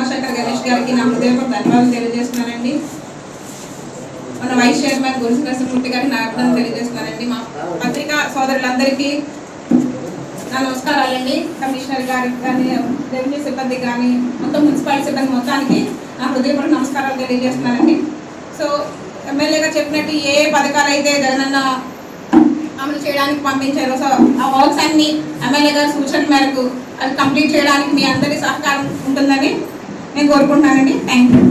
ఉమాశంకర్ గణేష్ గారికి నా హృదయపూర్వక ధన్యవాదాలు తెలియజేస్తున్నానండి మన వైస్ చైర్మన్ గురుసు నరసింహమూర్తి గారికి నా అభినందనలు తెలియజేస్తున్నానండి మా పత్రికా సోదరులందరికీ నా నమస్కారాలండి కమిషనర్ గారికి కానీ రెవెన్యూ సిబ్బంది కానీ మొత్తం మున్సిపాలిటీ సిబ్బంది మొత్తానికి నా హృదయపూర్వక నమస్కారాలు తెలియజేస్తున్నానండి సో ఎమ్మెల్యేగా చెప్పినట్టు ఏ ఏ పథకాలు అయితే జగనన్న అమలు చేయడానికి పంపించారో సో ఆ వర్క్స్ అన్ని ఎమ్మెల్యే గారి సూచన మేరకు అవి కంప్లీట్ చేయడానికి మీ అందరి సహకారం ఉంటుందని నేను కోరుకుంటున్నానండి థ్యాంక్ యూ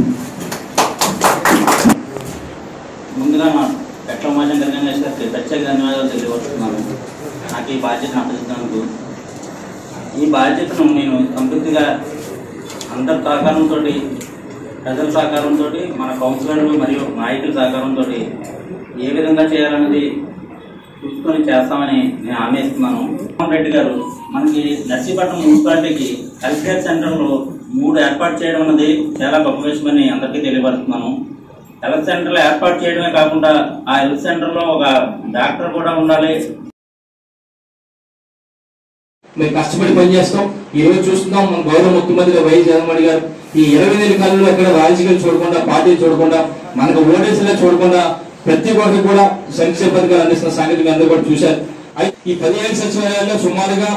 ముందుగా మా పెట్ల మాజం గణేష్ గారికి ప్రత్యేక ధన్యవాదాలు తెలియవస్తున్నాను నాకు ఈ బాధ్యతను అప్పగించినందుకు ఈ బాధ్యతను నేను సంతృప్తిగా అందరి సహకారంతో ప్రజల సహకారంతో మన కౌన్సిలర్లు మరియు నాయకుల సహకారంతో ఏ విధంగా చేయాలన్నది చూసుకొని చేస్తామని నేను హామీ ఇస్తున్నాను జగన్మోహన్ రెడ్డి గారు మనకి నర్సీపట్నం మున్సిపాలిటీకి హెల్త్ కేర్ సెంటర్లు మూడు ఏర్పాటు చేయడం అన్నది చాలా గొప్ప విషయమని అందరికీ తెలియపరుస్తున్నాను హెల్త్ సెంటర్లు ఏర్పాటు చేయడమే కాకుండా ఆ హెల్త్ సెంటర్లో ఒక డాక్టర్ కూడా ఉండాలి మేము కష్టపడి పనిచేస్తాం ఈ రోజు చూస్తున్నాం మన గౌరవ ముఖ్యమంత్రి వైఎస్ జగన్మోహన్ గారు ఈ ఇరవై నెలల కాలంలో ఎక్కడ రాజకీయాలు చూడకుండా పార్టీలు చూడకుండా మనకు ఓటేసులే చూడకుండా ప్రతి ఒక్కరికి కూడా సంక్షేమ పథకాలు అందిస్తున్న సంగతి మీ అందరూ కూడా చూశారు అయితే ఈ పదిహేను సచివాలయాల్లో సుమారుగా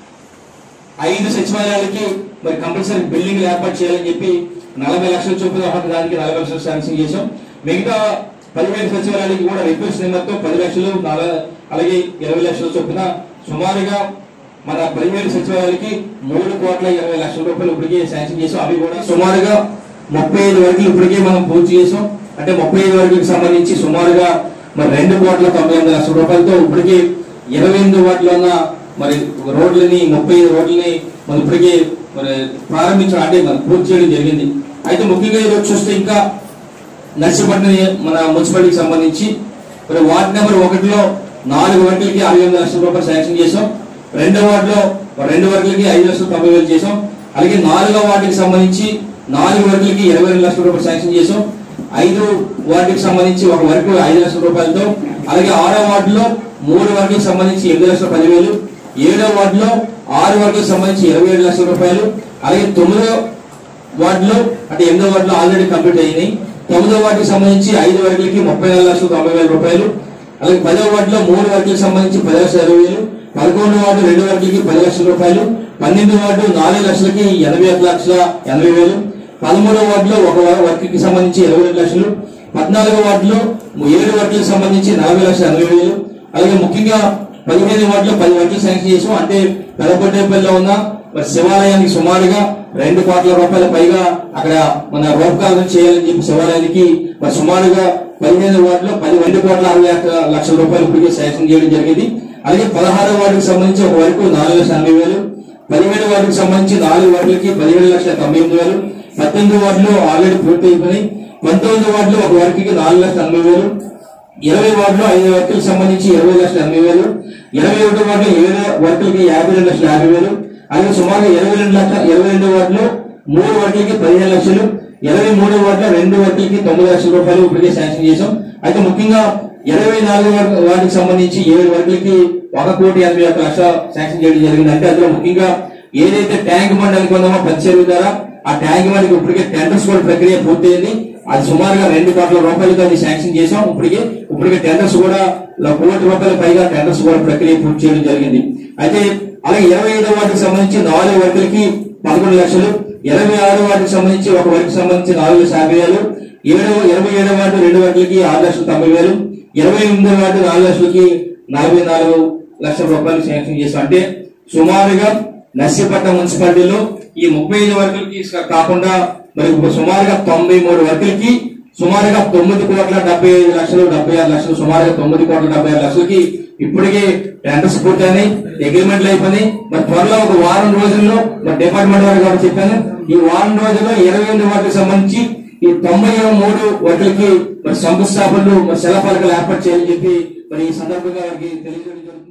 ఐదు సచివాలయాలకి మరి కంపల్సరీ బిల్డింగ్లు ఏర్పాటు చేయాలని చెప్పి నలభై లక్షల చొప్పున ఒక దానికి నలభై లక్షలు శాంక్షన్ చేశాం మిగతా పదిహేను సచివాలయాలకి కూడా రిక్వెస్ట్ నిమిత్తం పది లక్షలు నల- అలాగే ఇరవై లక్షల చొప్పున సుమారుగా మన పదిహేను సచివాలయాలకి మూడు కోట్ల ఇరవై లక్షల రూపాయలు ఇప్పటికే శాంక్షన్ చేసాం అవి కూడా సుమారుగా ముప్పై ఐదు వరకు ఇప్పటికే మనం పూర్తి చేసాం అంటే ముప్పై ఐదు వరకు సంబంధించి సుమారుగా మరి రెండు కోట్ల తొంభై ఎనిమిది లక్షల రూపాయలతో ఇప్పటికే ఇరవై ఎనిమిది వాటిలో ఉన్న మరి రోడ్లని ముప్పై ఐదు రోడ్లని మనం ఇప్పటికే మరి ప్రారంభించడం అంటే మనం పూర్తి చేయడం జరిగింది అయితే ముఖ్యంగా ఈరోజు చూస్తే ఇంకా నర్సీపట్నం మన మున్సిపాలిటీకి సంబంధించి మరి వార్డు నెంబర్ ఒకటిలో నాలుగు వర్గులకి అరవై ఎనిమిది లక్షల రూపాయలు శాంక్షన్ చేసాం రెండో వార్డులో రెండు వర్గులకి ఐదు లక్షల తొంభై వేలు చేసాం అలాగే నాలుగో వార్డుకి సంబంధించి నాలుగు వర్గులకి ఇరవై రెండు లక్షల రూపాయలు శాంక్షన్ చేసాం ఐదు వార్డుకి సంబంధించి ఒక వర్గు ఐదు లక్షల రూపాయలతో అలాగే ఆరో వార్డులో మూడు వర్గులకు సంబంధించి ఎనిమిది లక్షల పదివేలు ఏడో వార్డులో ఆరు వర్గులకు సంబంధించి ఇరవై ఏడు లక్షల రూపాయలు అలాగే తొమ్మిదో వార్డులో అంటే ఎనిమిదో వార్డులో ఆల్రెడీ కంప్లీట్ అయినాయి తొమ్మిదో వార్డుకి సంబంధించి ఐదు వర్గులకి ముప్పై నాలుగు లక్షల తొంభై వేల రూపాయలు అలాగే పదో వార్డులో మూడు వర్గులకు సంబంధించి పది లక్షల ఇరవై వేలు పదకొండు వార్డు రెండు వర్గులకి పది లక్షల రూపాయలు పన్నెండు వార్డు నాలుగు లక్షలకి ఎనభై ఒక లక్షల ఎనభై వేలు పదమూడో వార్డులో ఒక వర్గకి సంబంధించి ఇరవై రెండు లక్షలు పద్నాలుగో వార్డులో ఏడు వర్గులకు సంబంధించి నలభై లక్షల ఎనభై వేలు అలాగే ముఖ్యంగా పదిహేను వార్డులో పది వర్గులు శాంక్షన్ చేసాం అంటే పెదపట్టేపల్లిలో ఉన్న మరి శివాలయానికి సుమారుగా రెండు కోట్ల రూపాయల పైగా అక్కడ మన రూపకాలను చేయాలని చెప్పి శివాలయానికి మరి సుమారుగా పదిహేను వార్డులో పది రెండు కోట్ల అరవై ఒక్క లక్షల రూపాయలు ఇప్పటికే శాంక్షన్ చేయడం జరిగింది అలాగే పదహారో వార్డుకి సంబంధించి ఒక వరకు నాలుగు లక్షల ఎనభై వేలు పదిహేడు వార్డుకి సంబంధించి నాలుగు వార్డులకి పదిహేడు లక్షల తొంభై ఎనిమిది వేలు పద్దెనిమిది వార్డులో ఆల్రెడీ పూర్తి అయిపోయి పంతొమ్మిది వార్డులో ఒక వర్గకి నాలుగు లక్షల ఎనభై వేలు ఇరవై వార్డులో ఐదు వర్కులకు సంబంధించి ఇరవై లక్షల ఎనభై వేలు ఇరవై ఒకటి వార్డులో ఏడు వర్కులకి యాభై రెండు లక్షల యాభై వేలు అలాగే సుమారు ఇరవై రెండు లక్షల ఇరవై రెండు వార్డులో మూడు వర్కులకి పదిహేను లక్షలు ఇరవై మూడు వార్డులో రెండు వర్కులకి తొమ్మిది లక్షల రూపాయలు ఇప్పటికే శాంక్షన్ చేశాం అయితే ముఖ్యంగా ఇరవై నాలుగు వార్డు- వార్డుకి సంబంధించి ఏడు వర్కులకి ఒక కోటి ఎనభై ఒక్క లక్ష శాంక్షన్ చేయడం జరిగింది అంటే అందులో ముఖ్యంగా ఏదైతే ట్యాంక్ బండ్ అనుకున్నామో పచ్చేరు ద్వారా ఆ ట్యాంక్ బండ్కి ఇప్పటికే టెండర్స్ కూడా ప్రక్రియ పూర్తయింది అది సుమారుగా రెండు కోట్ల రూపాయలతో అది శాంక్షన్ చేసాం ఇప్పటికే ఇప్పటికే టెండర్స్ కూడా ల- కోటి రూపాయల పైగా టెండర్స్ కూడా ప్రక్రియ పూర్తి చేయడం జరిగింది అయితే అలాగే ఇరవై ఐదో వాటికి సంబంధించి నాలుగు వర్గులకి పదకొండు లక్షలు ఇరవై ఆరు వాటికి సంబంధించి ఒక వర్గకి సంబంధించి నాలుగు లక్షల యాభై వేలు ఏడు ఇరవై ఏడో వాటి రెండు వర్గులకి ఆరు లక్షల తొంభై వేలు ఇరవై ఎనిమిదో వాటి నాలుగు లక్షలకి నలభై నాలుగు లక్షల రూపాయలు శాంక్షన్ చేసాం అంటే సుమారుగా నర్సీపట్నం మున్సిపాలిటీలో ఈ ముప్పై ఐదు వర్గులకి కాకుండా మరి సుమారుగా తొంభై మూడు వర్గులకి సుమారుగా తొమ్మిది కోట్ల డెబ్బై ఐదు లక్షలు డెబ్బై ఆరు లక్షలు సుమారుగా తొమ్మిది కోట్ల డెబ్బై ఆరు లక్షలకి ఇప్పటికే టెండర్స్ పూర్తయినాయి అగ్రిమెంట్లు అయిపోయినాయి మరి త్వరలో ఒక వారం రోజుల్లో మరి డిపార్ట్మెంట్ వారు కూడా చెప్పాను ఈ వారం రోజుల్లో ఇరవై ఎనిమిది వాటికి సంబంధించి ఈ తొంభై మూడు వాటికి మరి శంకుస్థాపనలు మరి శిలాఫలకాలు ఏర్పాటు చేయాలని చెప్పి మరి ఈ సందర్భంగా వారికి తెలియజేయడం జరుగుతుంది